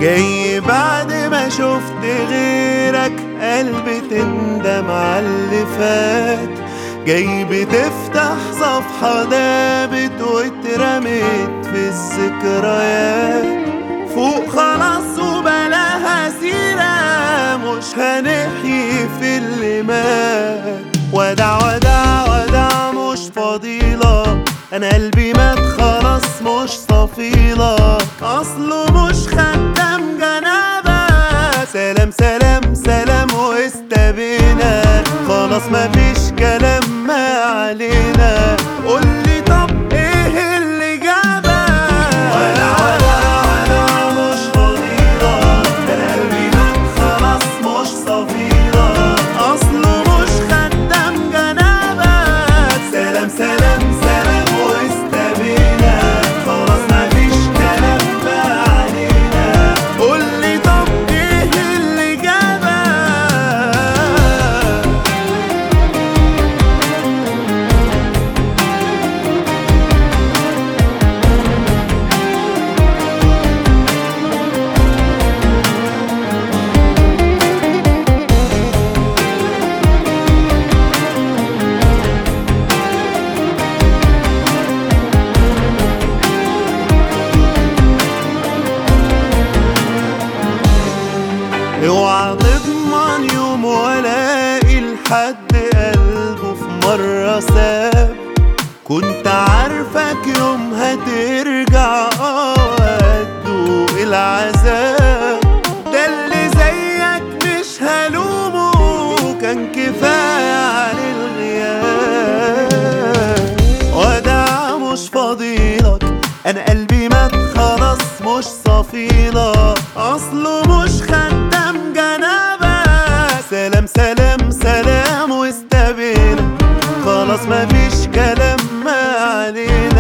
جاي بعد ما شفت غيرك قلبي تندم على اللي فات جاي بتفتح صفحة دابت واترمت في الذكريات فوق خلاص وبلاها سيرة مش هنحيي في اللي مات ودع ودع ودع مش فضيلة انا قلبي مات خلاص مش صفيلك اصله مش خدام جنابك سلام سلام سلام واستبينا خلاص مفيش كلام ما علينا قولي طب ايه اللي جابك ولا ولا ولا مش فضيلة انا قلبي مات خلاص مش صفيلة اصله مش خدام جنابك سلام سلام سلام واستبينا خلاص مفيش كلام ما علينا قولي طب ايه اللي جابك اوعى تضمن يوم والاقي لحد قلبه في مرة ساب كنت عارفك يوم هترجع اه هتدوق العذاب ده اللي زيك مش هلومه كان كفاية عن الغياب ودع مش فضيلك انا قلبي مات خلاص مش صفيلة اصله مش خدام جنابك سلام سلام سلام واستبينا خلاص مفيش كلام ما علينا